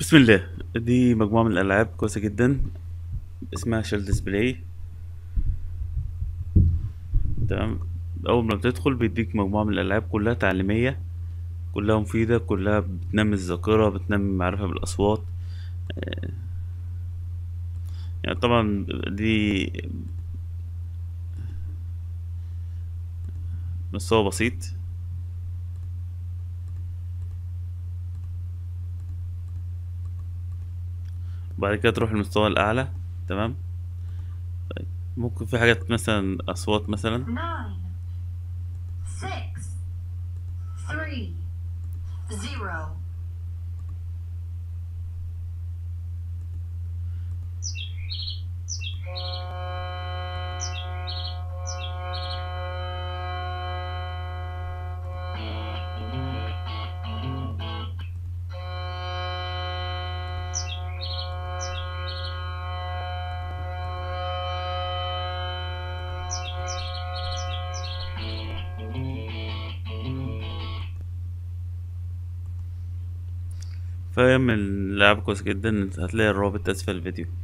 بسم الله دي مجموعة من الألعاب كويسة جدا اسمها شيل ديسبلاي تمام أول ما بتدخل بيديك مجموعة من الألعاب كلها تعليمية كلها مفيدة كلها بتنمي الذاكرة بتنمي المعرفة بالأصوات يعني طبعا دي مستوى بسيط وبعد كده تروح المستوى الأعلى تمام طيب ممكن في حاجات مثلا أصوات مثلا nine, six, three, zero. فهي من اللعب كويس جدا هتلاقي الرابط أسفل الفيديو